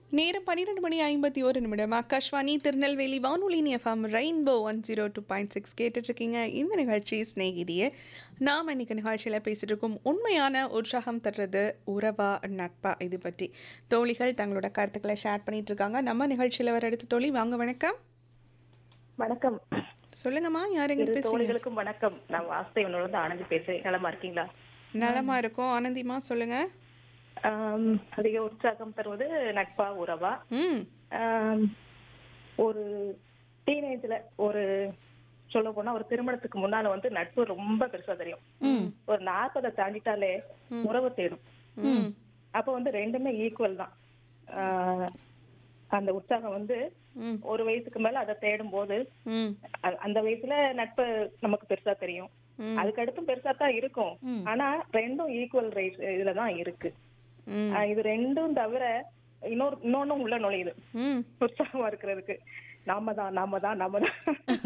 நேரம் பன்னிரெண்டு மணி ஐம்பத்தி ஒரு நிமிடம் ஆகாஷ்வாணி திருநெல்வேலி வானொலி FM rainbow one zero two point six கேட்டுட்ருக்கீங்க இந்த நிகழ்ச்சி ஸ்நேகிதியே நாம் இன்னைக்கு நிகழ்ச்சியில் பேசிட்டு இருக்கோம் உண்மையான உற்சாகம் தர்றது உறவா நட்பா இது பற்றி தோழிகள் தங்களோட கருத்துக்களை ஷேர் பண்ணிட்டு இருக்காங்க நம்ம நிகழ்ச்சியில் வர அடுத்த தோழி வாங்க வணக்கம் வணக்கம் சொல்லுங்கம்மா யார் எங்க இரு பேசுறீங்க தோழிகளுக்கும் வணக்கம் நான் வாசுதேவனோட இருந்து ஆனந்தி பேசுறேன் நலமா இருக்கீங்களா நலமா இருக்கோம் ஆனந்திமா சொல்லுங்க ஆம், அதிக உற்சாகம் தருவது நட்பா உறவா ம் ஆம், ஒரு டீனேஜ்ல ஒரு சொல்ல போனா ஒரு திருமணத்துக்கு முன்னால வந்து நட்பு ரொம்ப பெருசா தெரியும் ஒரு நாற்பதை தாண்டிட்டாலே உறவு தேடும் ம் அப்ப வந்து ரெண்டுமே ஈக்குவல் தான் ஆ, அந்த உற்சாகம் வந்து ம் ஒரு வயசுக்கு மேல அதை தேடும் போது ம் அ- அந்த வயசுல நட்பு நமக்கு பெருசா தெரியும் ம். அதுக்கு அடுத்தும் பெருசா தான் இருக்கும் ஆனா ரெண்டும் ஈக்குவல் ரைட் இதுலதான் இருக்கு ம் ஆஹ் இது ரெண்டும் தவிர இன்னொரு இன்னொன்னும் உள்ள நுழையுது ம் உற்சாகமா இருக்கிறதுக்கு நாம தான் நாம தான் நாம தான்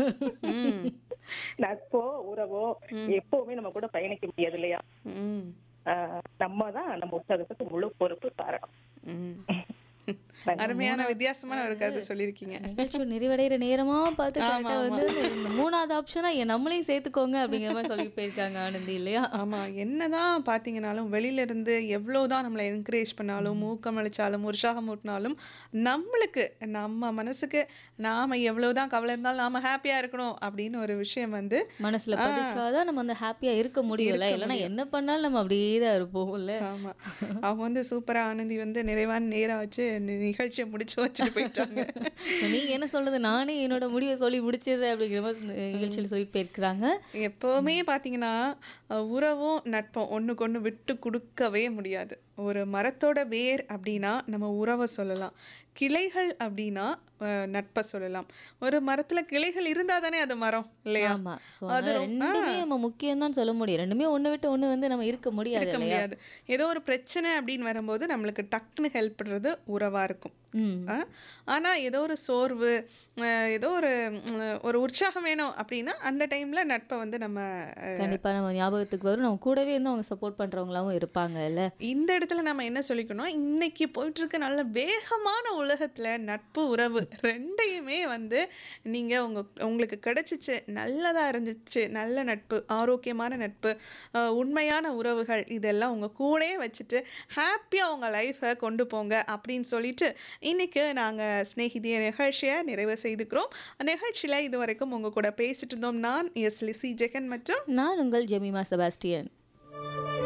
ம் நட்போ உறவோ எப்பவுமே நம்ம கூட பயணிக்க முடியாது இல்லையா ம் ஆஹ் நம்ம தான் நம்ம உற்சாகத்துக்கு முழு பொறுப்பு காரணம் ம். அருமையான வித்தியாசமான ஒரு கருத்து சொல்லியிருக்கீங்க நிகழ்ச்சி நிறைவடைகிற நேரமா பார்த்து கரெக்டா வந்து இந்த- இந்த மூணாவது ஆப்ஷனா என் நம்மளையும் சேர்த்துக்கோங்க அப்படிங்கிற மாதிரி சொல்லி போயிருக்காங்க ஆனந்தி இல்லையா ஆமா என்னதான் பார்த்தீங்கனாலும் வெளியில இருந்து எவ்வளவுதான் நம்மளை என்கரேஜ் பண்ணாலும் ஊக்கம் அளிச்சாலும் உற்சாகம் ஊட்டினாலும் நம்மளுக்கு நம்ம மனசுக்கு நாம எவ்வளவுதான் கவலை இருந்தாலும் நாம ஹாப்பியா இருக்கணும் அப்படின்னு ஒரு விஷயம் வந்து மனசுல பதிச்சாதான் நம்ம வந்து ஹாப்பியா இருக்க முடியும்ல இல்லைன்னா என்ன பண்ணாலும் நம்ம அப்படியே தான் இருப்போம்ல ஆமா அவங்க வந்து சூப்பரா ஆனந்தி வந்து நிறைவான நேரம் வச்சு நி- நிகழ்ச்சியை முடிச்சு வச்சுட்டு போயிட்டாங்க நீங்க என்ன சொல்றது நானே என்னோட முடிவை சொல்லி முடிச்சிடுறேன் அப்படிங்கிற மாதிரி இந்த நிகழ்ச்சியில் சொல்லி போயிருக்கிறாங்க எப்போவுமே பார்த்தீங்கன்னா அஹ், உறவும் நட்பும் ஒன்றுக்கு ஒன்று விட்டு கொடுக்கவே முடியாது ஒரு மரத்தோட வேர் அப்படின்னா நம்ம உறவை சொல்லலாம் கிளைகள் அப்படின்னா அஹ், நட்பை சொல்லலாம் ஒரு மரத்துல கிளைகள் இருந்தா தானே அது மரம் இல்லையா ஆமா ஸோ அது அதனால ரொம்ப- ரெண்டுமே நம்ம முக்கியம் தான் சொல்ல முடியும் ரெண்டுமே ஒண்ணு விட்டு ஒண்ணு வந்து நம்ம இருக்க முடியாது இருக்க இல்லையா முடியாது ஏதோ ஒரு பிரச்சனை அப்படின்னு வரும்போது நம்மளுக்கு டக்குன்னு ஹெல்ப் பண்ணுறது உறவா இருக்கும் ம் ஆ? ஆனா ஏதோ ஒரு சோர்வு அஹ், ஏதோ ஒரு ம், ஒரு உற்சாகம் வேணும் அப்படின்னா அந்த டைம்ல நட்பை வந்து நம்ம அஹ், கண்டிப்பா நம்ம ஞாபகத்துக்கு வரும் நம்ம கூடவே இருந்து அவங்க சப்போர்ட் பண்றவங்களாவும் இருப்பாங்க இல்ல இந்த இடத்துல நம்ம என்ன சொல்லிக்கணும் இன்னைக்கு போயிட்டு இருக்க நல்ல வேகமான உலகத்துல நட்பு உறவு ரெண்டையுமே வந்து நீங்க உங்க உங்களுக்கு கிடைச்சிச்சு நல்லதா இருந்துச்சு நல்ல நட்பு ஆரோக்கியமான நட்பு அஹ், உண்மையான உறவுகள் இதெல்லாம் உங்க கூடயே வச்சுட்டு ஹாப்பியா உங்க லைஃப்பை கொண்டு போங்க அப்படின்னு சொல்லிட்டு இன்னைக்கு நாங்க ஸ்நேகிதிய நிகழ்ச்சியை நிறைவு செய்துக்கிறோம் நிகழ்ச்சியில இது வரைக்கும் உங்க கூட பேசிட்டு இருந்தோம் நான் எஸ் லிசி ஜெகன் மற்றும் நான் உங்கள் ஜெமிமா செபாஸ்டியன்